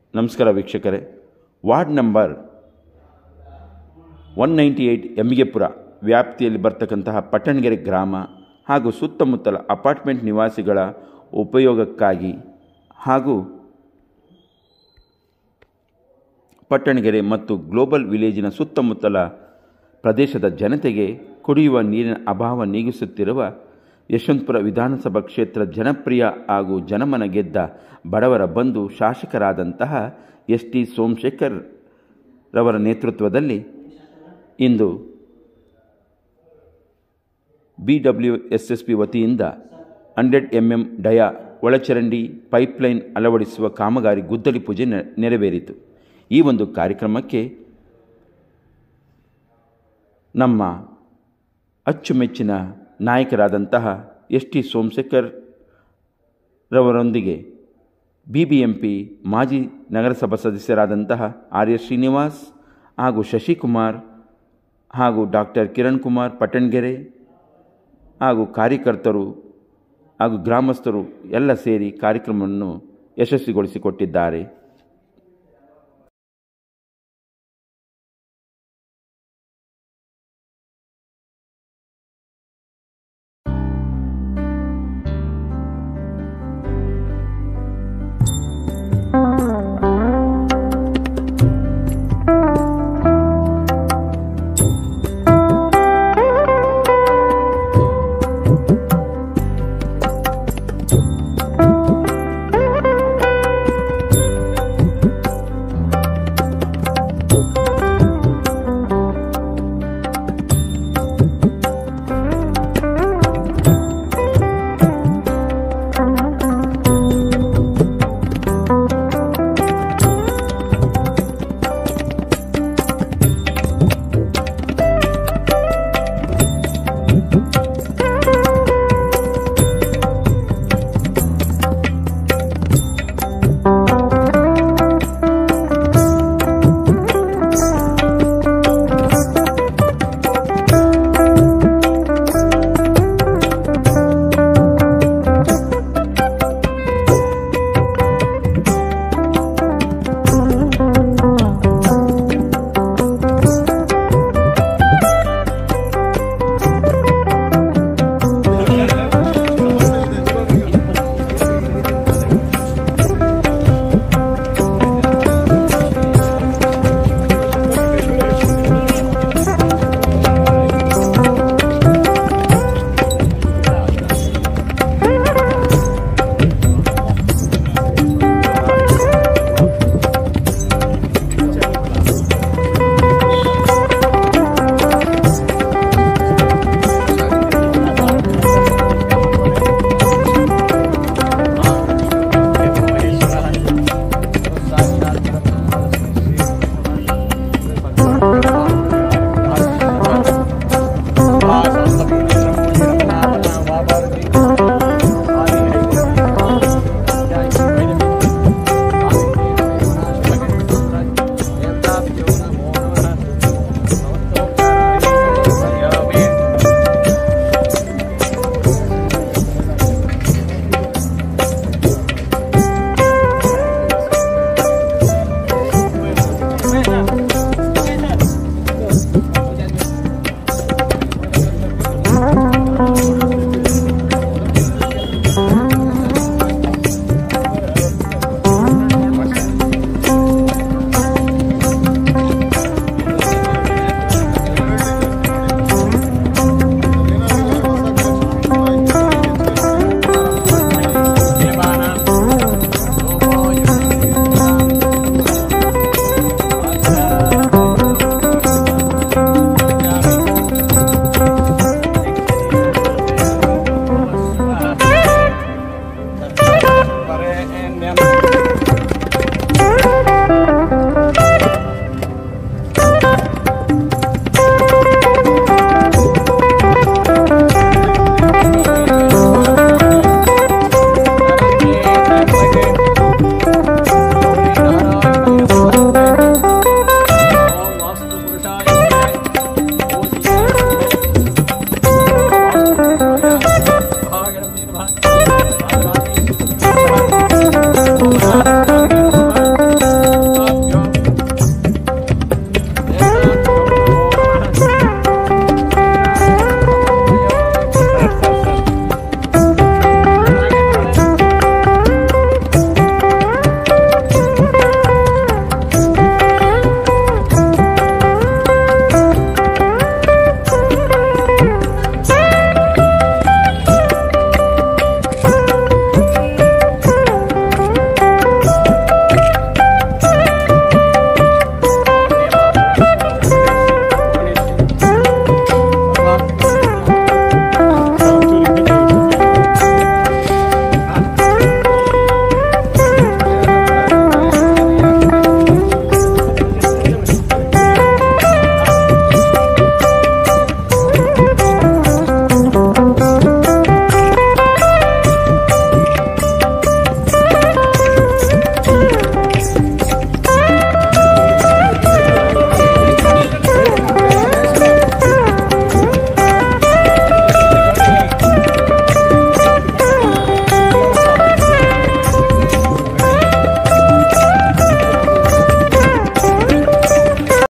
ನಮಸ್ಕಾರ ವೀಕ್ಷಕರೇ ward number one ninety eight Emmigepura ವ್ಯಾಪ್ತಿಯಲ್ಲಿ ಬರ್ತಕ್ಕಂತಹ ಪಟ್ಟಣಗೆರೆ ಗ್ರಾಮ ಹಾಗೂ ಸುತ್ತಮುತ್ತಲ ಅಪಾರ್ಟ್ಮೆಂಟ್ ನಿವಾಸಿಗಳ ಉಪಯೋಗಕ್ಕಾಗಿ ಹಾಗೂ ಪಟ್ಟಣಗೆರೆ ಮತ್ತು ಗ್ಲೋಬಲ್ ವಿಲೇಜಿನ ಸುತ್ತಮುತ್ತಲ ಪ್ರದೇಶದ ಜನತೆಗೆ ಕುಡಿಯುವ ನೀರಿನ ಅಭಾವ ನೀಗಿಸುತ್ತಿರುವ ಯಶವಂತಪುರ ವಿಧಾನಸಭಾ ಕ್ಷೇತ್ರ ಜನಪ್ರಿಯ ಹಾಗೂ ಜನಮನ ಗೆದ್ದ ಬಡವರ ಬಂಧು ಶಾಸಕರಾದಂತಹ ಎಸ್ ಟಿ ಸೋಮಶೇಖರ್ ರವರ ನೇತೃತ್ವದಲ್ಲಿ ಇಂದು B W S S P ವತಿಯಿಂದ ಹಂಡ್ರೆಡ್ ಎಮ್ ಎಂ ಡಯಾ ಒಳಚರಂಡಿ ಪೈಪ್ಲೈನ್ ಅಳವಡಿಸುವ ಕಾಮಗಾರಿ ಗುದ್ದಲಿ ಪೂಜೆ ನೆ- ನೆರವೇರಿತು ಈ ಒಂದು ಕಾರ್ಯಕ್ರಮಕ್ಕೆ ನಮ್ಮ ಅಚ್ಚುಮೆಚ್ಚಿನ ನಾಯಕರಾದಂತಹ ಎಸ್ ಟಿ ಸೋಮಶೇಖರ್ ರವರೊಂದಿಗೆ ಬಿ ಬಿ ಎಂ ಪಿ ಮಾಜಿ ನಗರಸಭಾ ಸದಸ್ಯರಾದಂತಹ ಆರ್ ಎಸ್ ಶ್ರೀನಿವಾಸ್ ಹಾಗೂ ಶಶಿಕುಮಾರ್ ಹಾಗೂ ಡಾಕ್ಟರ್ ಕಿರಣ್ ಕುಮಾರ್ ಪಟ್ಟಣಗೆರೆ ಹಾಗೂ ಕಾರ್ಯಕರ್ತರು ಹಾಗೂ ಗ್ರಾಮಸ್ಥರು ಎಲ್ಲ ಸೇರಿ ಕಾರ್ಯಕ್ರಮವನ್ನು ಯಶಸ್ವಿಗೊಳಿಸಿಕೊಟ್ಟಿದ್ದಾರೆ